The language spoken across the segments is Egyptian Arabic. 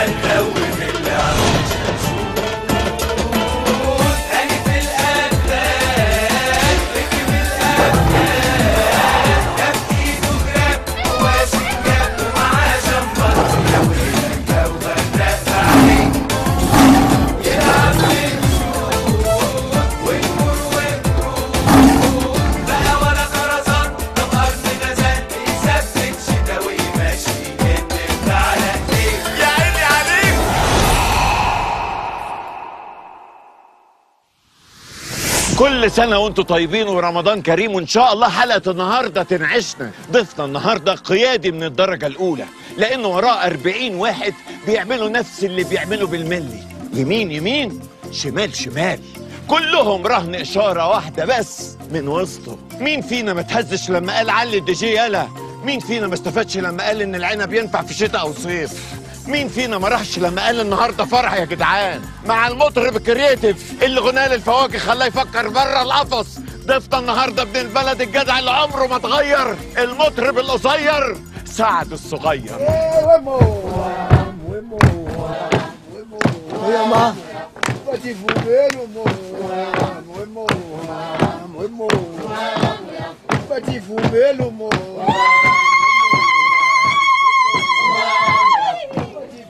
هندوب اللي عاوز هاني في الأكلات ركب الأكلات جاب إيده جراب وواسي جاب ومعاه شمبر لو الجو غرق عليه يلعب بالشوك والنور والنور بقى ولا خرزان ده أرض نزل يثبت شتاوي ماشي يكتب على إيه يا عيني عليك كل سنة وانتم طيبين ورمضان كريم وان شاء الله حلقة النهاردة تنعشنا ضيفنا النهاردة قيادي من الدرجة الأولى لأنه وراه 40 واحد بيعملوا نفس اللي بيعملوا بالملي يمين يمين شمال شمال كلهم رهن إشارة واحدة بس من وسطه مين فينا ما تهزش لما قال علي الدي جي يلا مين فينا ما استفادش لما قال إن العنب ينفع في شتاء أو صيف مين فينا ما راحش لما قال النهارده فرح يا جدعان مع المطرب الكرييتيف اللي غناه للفواكه خلاه يفكر بره القفص ضيفنا النهارده ابن البلد الجدع اللي عمره ما اتغير المطرب القصير سعد الصغير Oye, ma. Petit fourbeau, mo. Mo, mo. Mo, Petit fourbeau, mo. Petit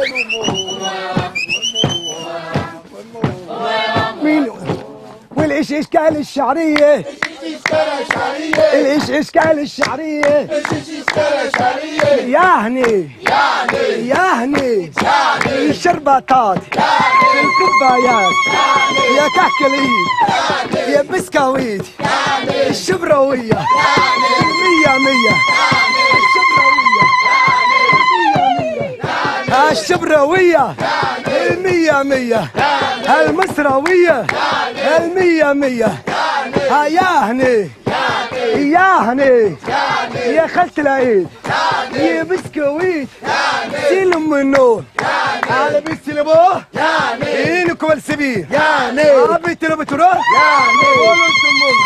fourbeau, مين والايش اشكال الشعريه الايش اشكال الشعريه يعني يعني الشربطات الكوبايات يا كحكليت يا بسكويت الشبراوية المية مية الشبراوية المية مية المصراوية المية مية ها يا هني يا هني يا خالة العيد يا بسكويت سلم من النور على بيت سلبوه يعني انكم السبيل يعني بيت لو بتروح يعني قولوا انتم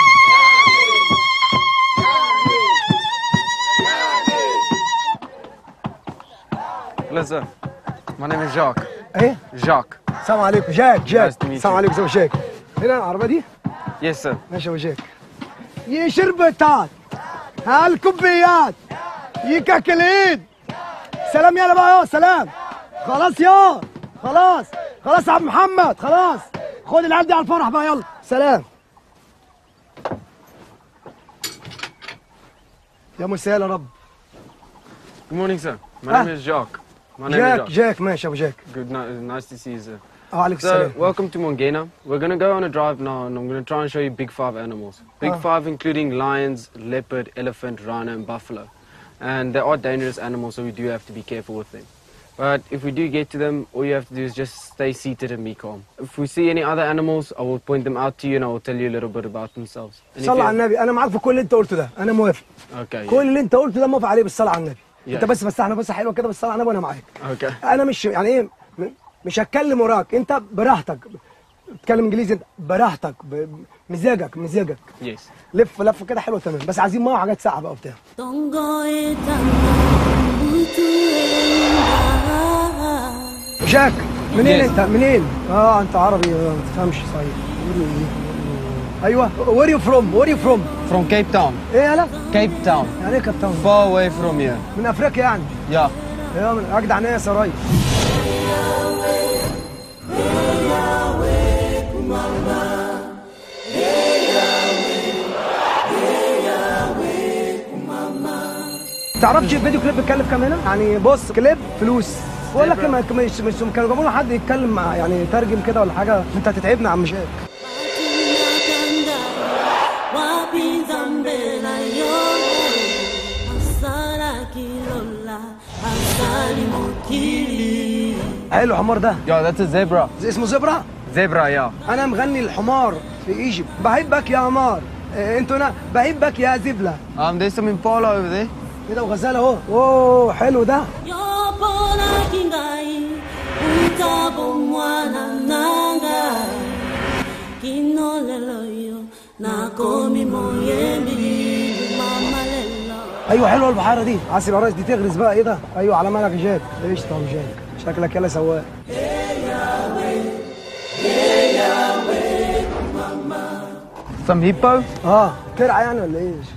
Listen, my name is Jacques. ايه Jacques. السلام عليكم جاك جاك Nice to meet السلام you. عليكم زو جاك هنا العربة دي Yes, sir. ماشي ابو جاك يا شربتات هالكوبيات يا كاكليد سلام يلا بقى يا سلام خلاص يا خلاص خلاص يا عم محمد خلاص خد العيال دي على الفرح بقى يلا سلام يا مسهل يا رب Good morning, sir. My Ah. name is Jacques. My name جاك is Jacques. جاك ماشي يا ابو جاك Good night. Nice to see you, sir. اه عليك So, السلام welcome to Mongena. We're going to go on a drive now, and I'm going to try and show you big five animals. Big Ah. five including lions, leopard, elephant, rhino, and buffalo. And they are dangerous animals, so we do have to be careful with them. But if we do get to them, all you have to do is just stay seated and be calm. If we see any other animals, I will point them out to you and I will tell you a little bit about themselves. And if صلى you على النبي انا معاك في كل اللي انت قلته ده انا موافق Okay. كل اللي انت قلته ده موافق عليه بالصلاه على النبي Yeah. انت بس بس احنا بس حلوه كده بالصلاه على النبي وانا معاك Okay. انا مش يعني ايه م- مش هتكلم وراك انت براحتك اتكلم انجليزي انت براحتك بمزاجك مزاجك Yes. لف لفه كده حلوه تمام بس عايزين معاه حاجات ساقعه بقى وبتاع 동거에 무투엔가 جاك منين Yes. انت منين اه انت عربي ما تفهمش صحيح قولوا ايه ايوه وير يو فروم وير يو فروم From Cape Town. ايه يالا Cape Town. يعني ايه كابتن Far away from here. من افريقيا يعني Yeah. يا من اجدع ناس يا ريس تعرفش الفيديو كليب بيتكلف كام هنا؟ يعني بص كليب فلوس بقول لك ما- مش مش كانوا جابوا لنا حد يتكلم مع- يعني يترجم كده ولا حاجه انت هتتعبنا يا عم شاك 와빈zam벨라요 아싸라길롤라 아싸리모킬리 حلو الحمار ده Yo, that's a zebra. اسمه زبره Zebra, yeah. انا مغني الحمار في ايجيبت بحبك يا عمار إيه، انتوا هنا بحبك يا زبله Um, there's some impala over there. كده وغزاله اهو اوه حلو ده 여보라긴가이 우타봉와나나가 기놀렐로요 나고미 모예미 마말렐로 ايوه حلوه البحيره دي عسل يا ريس دي تغرز بقى ايه ده ايوه على مالك يا جاد قشطه يا أبو جاد شكلك يلا سواق Some hippo? اه ترعى يعني ولا ايه مش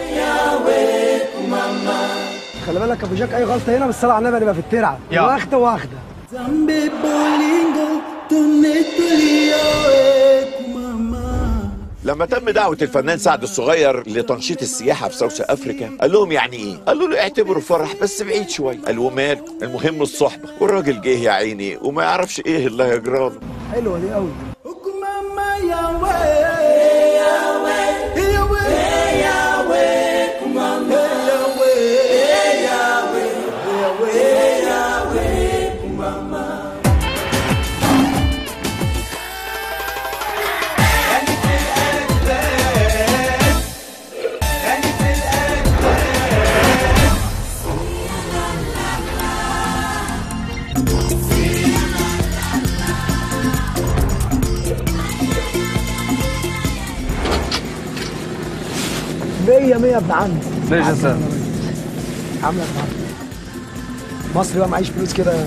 فاهم خلي بالك يا ابو جاك اي غلطه هنا بالصلاه على النبي هنبقى في الترعه يا. واخده واخده Zambe bolingo, tunetulio eku mama. لما تم دعوة الفنان سعد الصغير لتنشيط السياحة في ساوث أفريكا قال لهم يعني إيه؟ قالوا له اعتبروا فرح بس بعيد شوية قال ومال المهم الصحبة والراجل جه يا عيني وما يعرفش إيه اللي هيجراله حلوه دي قوي Oku mama yawe. Yawe. Yawe. Yawe. Ku mama. Yawe. Yawe. Yawe. Yawe. Ku mama. مية مية ابن عمي Pleasure, sir. عامله ابن عمي مصري بقى معيش فلوس كده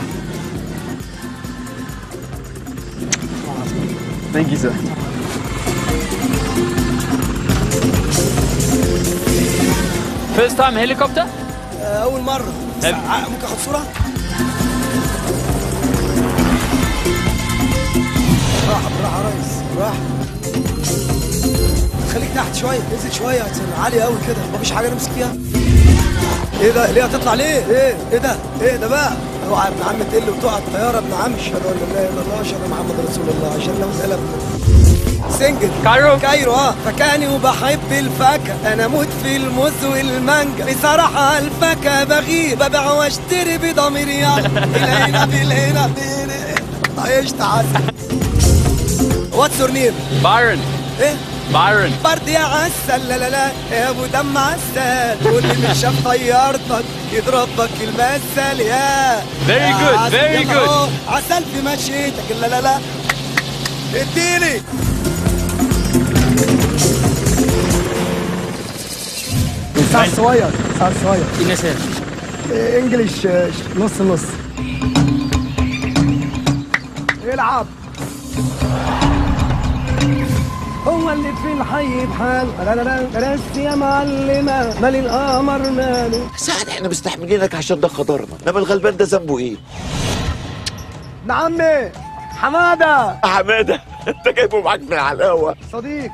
Thank you, sir. First time helicopter? اول مره ع- ممكن اخد صوره بالراحه بالراحه يا ريس بالراحه خليك تحت شويه انزل شويه عشان عالي قوي كده مفيش حاجه نمسك فيها ايه ده ليه هتطلع ليه ايه ايه ده ايه ده بقى اوعى يا ابن عم تقل وتقع الطياره ابن عم اشهد ان لا اله الا الله واشهد ان محمد رسول الله عشان لو مساله سنجل كايرو؟ كايرو اه فكاني وبحب الفاكهة انا موت في الموز والمانجا بصراحة الفاكهة بغير ببيع واشتري بضمير يعني العنب العنب عيشت عسل واتس يور نيم Byron. ايه Byron. برد يا عسل لا لا لا يا ابو دم عسل واللي مش شاف طيارتك يضربك المثل يا Very يا good, عسل very يلا good. أهو، عسل في مشيتك لا لا لا اديني ساعة صغير ساعة صغير Innocent. انجلش آه، نص نص العب هو اللي في الحي بحال لا لا لا رست يا معلمة مال القمر ماله سعد احنا مستحملينك عشان ده قدرنا انما الغلبان ده ذنبه ايه؟ ابن عمي حمادة يا حماده انت جايبه معاك من العلاوه صديق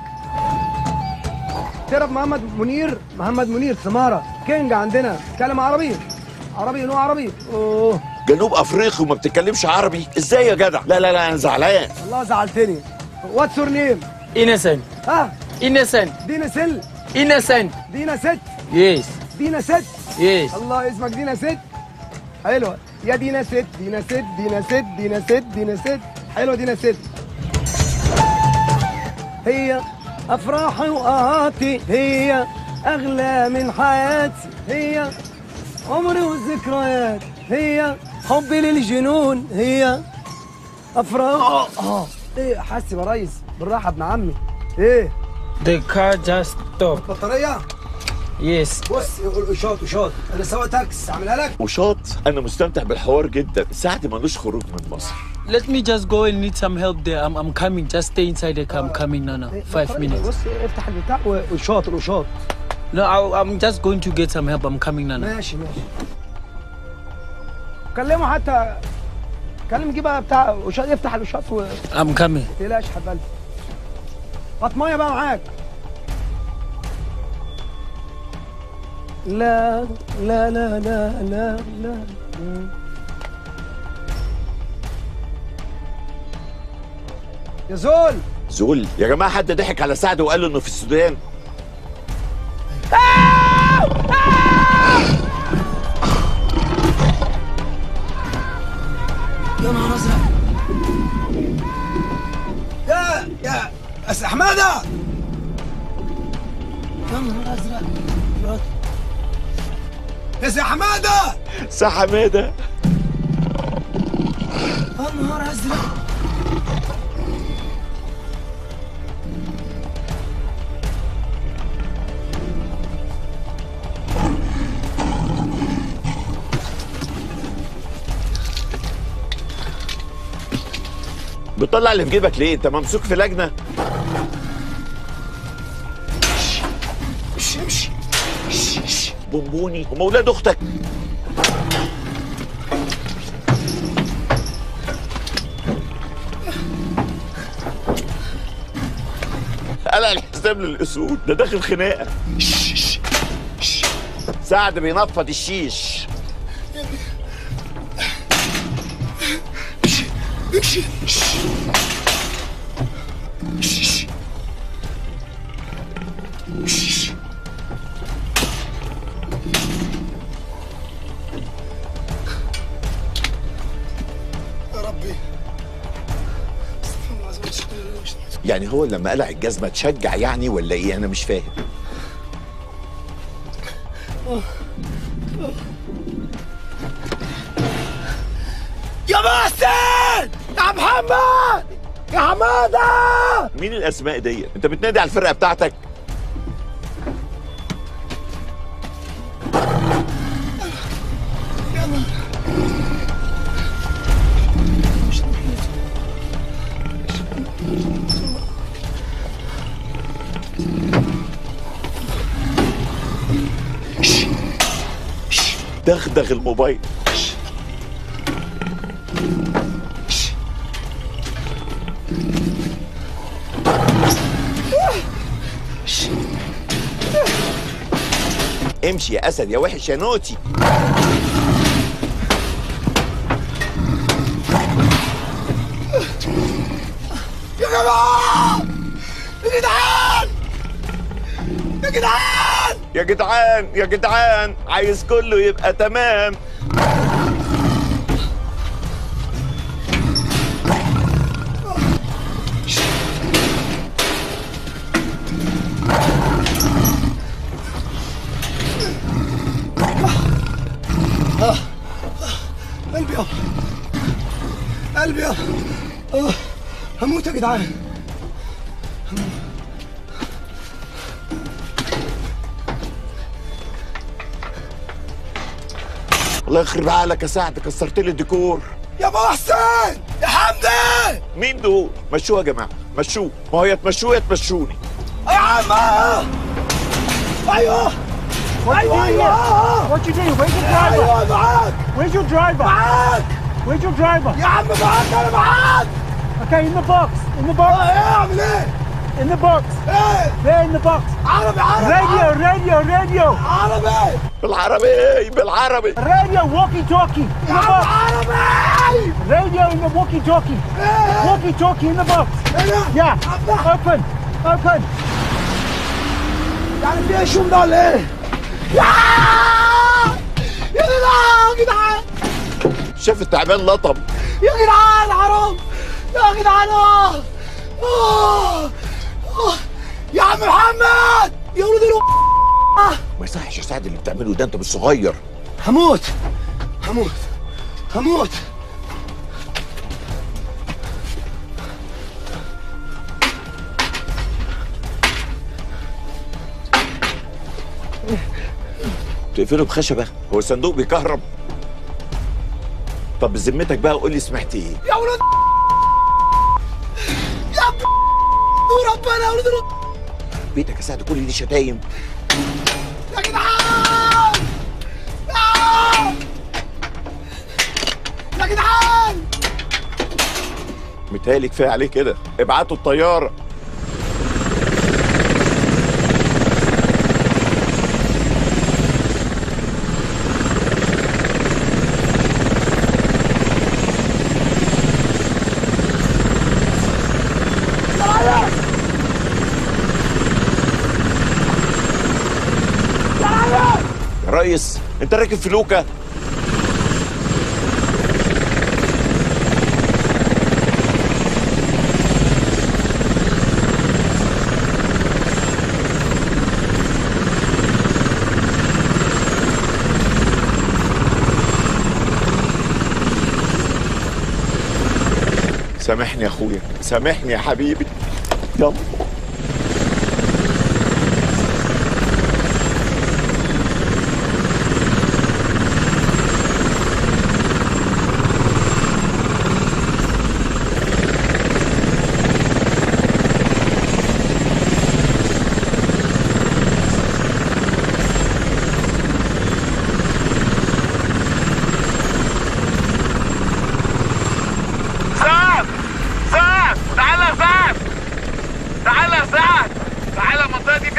تعرف محمد منير محمد منير سمارة كينج عندنا كلام عربي عربي نوع عربي اوه جنوب افريقيا وما بتتكلمش عربي ازاي يا جدع لا لا لا انا زعلان والله زعلتني واتس يور نيم Innocent. ها Innocent. دينا سل Innocent. دينا ست Yes. دينا ست Yes. الله اسمك دينا ست حلوة يا دينا ست دينا ست دينا ست دينا ست دينا ست حلوة دينا ست هي أفراحي وآهاتي هي أغلى من حياتي هي عمري والذكريات هي حبي للجنون هي أفراح آه إيه حاسب يا ريس بالراحة ابن عمي إيه The car just stopped. بطارية Yes. بص شاط وشاط أنا سواق تاكس أعملها لك وشاط انا مستمتع بالحوار جدا سعد ملوش خروج من مصر Let me just go and need some help there. I'm, I'm coming. Just stay inside the car. I'm coming now. now. Five minutes. بص افتح البتاع و- وشاط وشاط No, I, I'm just going to get some help. I'm coming now. now. ماشي ماشي كلمه حتى كلم جيب بقى بتاع وشاط يفتح الوشاط و I'm coming. تقلقش حبال هات ميه بقى معاك لا لا لا لا لا لا يا زول زول يا جماعه حد ضحك على سعد وقال له انه في السودان يا نهار ازرق يا يا أس حماده يا نهار ازرق يا سي حماده سا حماده يا نهار ازرق بتطلع اللي في جيبك ليه انت ممسوك في لجنه امشي امشي بونبوني هم ولاد اختك قلع الحزام للاسود ده داخل خناقه سعد بينفض الشيش يا ربي استغفر الله العظيم أشهد أن لا إله إلا الله. يعني هو لما قلع الجزمه تشجع يعني ولا ايه انا مش فاهم يا محسن يا محمد يا حماده مين الاسماء دي انت بتنادي على الفرقه بتاعتك دغدغ الموبايل امشي يا اسد يا وحش يا نوتي يا جماعه يا جدعان يا جدعان يا جدعان يا جدعان عايز كله يبقى تمام قلبي يابا قلبي يابا آه، هموت يا جدعان الله يخرب عقلك يا سعد كسرت لي الديكور يا محسن يا حمدي مين دول مشوه يا جماعه مشوه ما هو يا تمشوه يا تمشوني يا عم آه. ايوه ايوه ايوه What you do? Where's your driver? ايوه معاك Where's your driver? معاك Where's your driver? يا عم معاك انا معاك Okay, in the box. In the آه، box. ايه اعمل ايه؟ In the box. ايه؟ There in the box. عربي عربي Radio, radio, radio. عربي بالعربي بالعربي Radio, walkie talkie. In يا the عم box. عربي Radio in the walkie talkie. ايه Walkie talkie in the box. هنا Yeah. افتح Open. Open. يعني في ايه شوم ده ولا ايه؟ يا يا جدعان يا جدعان شاف التعبان لطم يا جدعان حرام يا جدعان اه آه. آه. يا عم محمد يا ولد الو ما يصحش يا سعد اللي بتعمله ده انت مش صغير هموت هموت هموت تقفله بخشبه هو الصندوق بيكهرب طب بذمتك بقى قول لي سمعت ايه يا ولد يا ب- وربنا يا ولد الو بيتك يا سعد كل دي شتايم يا جدعان آه. يا جدعان متهيألي كفايه عليه كده ابعتوا الطياره يا ريس انت راكب في لوكا سامحني يا اخويا سامحني يا حبيبي يلا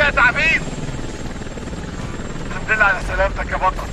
يا تعبين الحمد لله على سلامتك يا بطل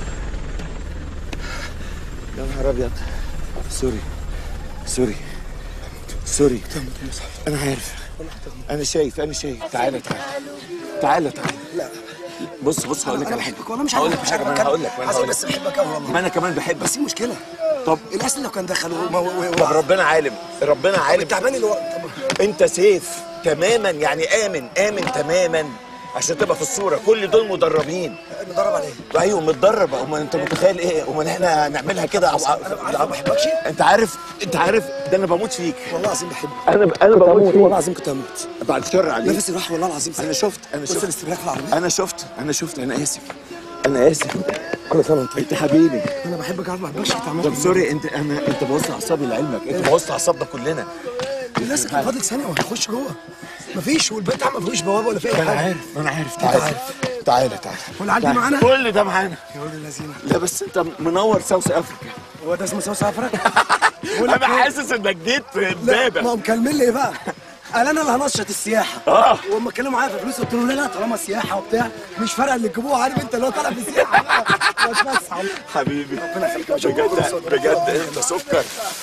يا نهار ابيض سوري سوري سوري انا عارف انا شايف انا شايف تعالى تعالى تعالى تعالى لا بص بص هقول لك انا على حاجه بحبك والله مش هقول عارف لك حاجه ما انا هقول لك ما انا حسن هقول بس لك بحبك قوي والله ما انا كمان بحبك بس في مشكله طب الاسد لو كان دخل وما و- و- طب ربنا عالم ربنا عالم تعبان الوقت طب انت سيف تماما يعني امن امن تماما عشان تبقى في الصوره كل دول مدربين مدرب على ايه؟ ايوه متدرب امال انت متخيل ايه امال احنا هنعملها كده أو- انا عارف ما بحبكش انت عارف انت عارف ده انا بموت فيك والله العظيم بحبك انا انا بموت والله فيك العظيم كنت هموت بعد الشر عليك نفسي راح والله العظيم انا شفت انا بص شفت الاستبلاك في العربيه انا شفت انا شفت انا اسف انا اسف كل سنه وانت انت حبيبي انا بحبك عارف ما بحبكش انت عمال طب سوري انت انا انت بوظت اعصابي لعلمك انت بوظت اعصابنا كلنا الناس كان فاضل ثانيه وهنخش جوه مفيش والبيت ما فيهوش بوابه ولا فيه اي انا حاجه عارف انا عارف تعالى تعالى تعالى والعيال دي معانا كل ده معانا يا ولد اللذينه لا بس انت منور ساوث افريكا هو ده اسمه سوس افريقيا انا حاسس انك جيت لا امبابه ما هم مكلمين لي ايه بقى قال انا اللي هنشط السياحه اه وهم اتكلموا معايا في فلوس قلت لهم لا لا طالما سياحه وبتاع مش فارقه اللي تجيبوه عارف انت اللي هو طالع في سياحه بقى واتفسح حبيبي ربنا يخليك يا شباب. بجد بجد انت سكر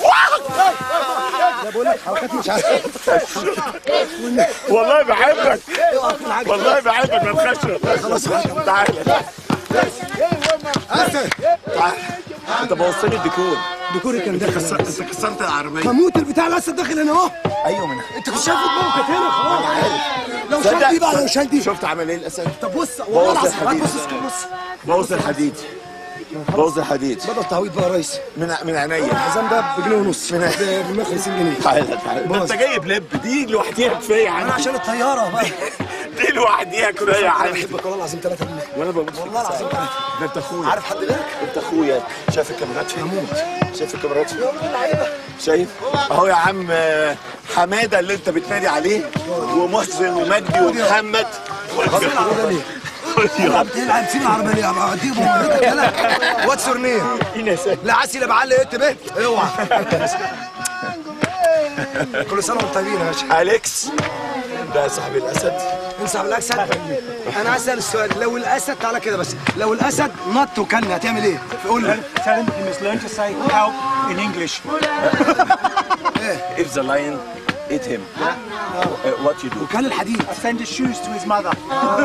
لا بقول لك حركات مش عارف والله بحبك اوعى تكون حاجه والله بحبك ما تخافش خلاص تعالى تعالى انت بوظتني الديكور ديكوري كان داخل انت كسرت العربيه هموت البتاع الاسد داخل هنا اهو ايوه من انت كنت شايف دماغه كانت هنا خلاص لو صدق- شال دي بقى لو شال دي شفت عمل ايه الاسد طب بص والله بوظ العظيم الحديد. بص اسكت بص بوظ الحديد بوظ الحديد بدل تعويض بقى يا ريس من من عينيا الحزام ده بجنيه ونص ب 150 جنيه تعالى تعالى ده انت جايب لب دي لوحديها كفايه انا عندي عشان الطياره بقى دي لوحديها كفايه انا عندي بحبك والله العظيم 3 جنيه وانا بموت فيك والله العظيم ساعة. ده انت اخويا عارف حد غيرك؟ انت اخويا شايف الكاميرات فين؟ شايف الكاميرات فين؟ شايف؟ اهو يا عم آه، حماده اللي انت بتنادي عليه ومحسن ومجدي ومحمد غصب العربيه ليه؟ تلعب تلعب سيب العربيه ليه؟ ابقى اديك بمرتك يلا واتس يور نيم؟ لا عسي لا بعلق ايه به اوعى كل سنه وانتم طيبين يا باشا اليكس ده صاحب الاسد انسحب الاسد انا اسال السؤال لو الاسد تعالى كده بس لو الاسد نط وكلنا هتعمل ايه؟ قول لي Tell him he must learn to say help in English. if the lion eat him uh, what you do وكان الحديد Send his shoes to his mother.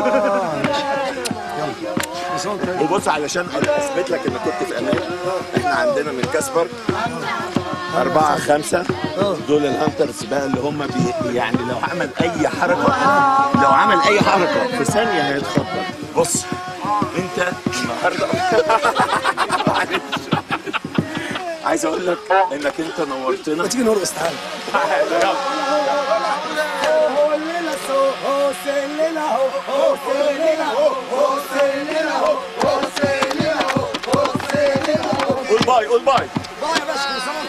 وبص علشان اثبت لك انك كنت في امان احنا عندنا من كاسبر أربعة خمسة دول الهانترز بقى اللي هم بي يعني لو عمل أي حركة لو عمل أي حركة في ثانية هيتخبر بص أنت النهاردة معلش. عايز أقول لك إنك أنت نورتنا ما تيجي نرقص تعالى قول باي قول باي باي يا باشا كل سنه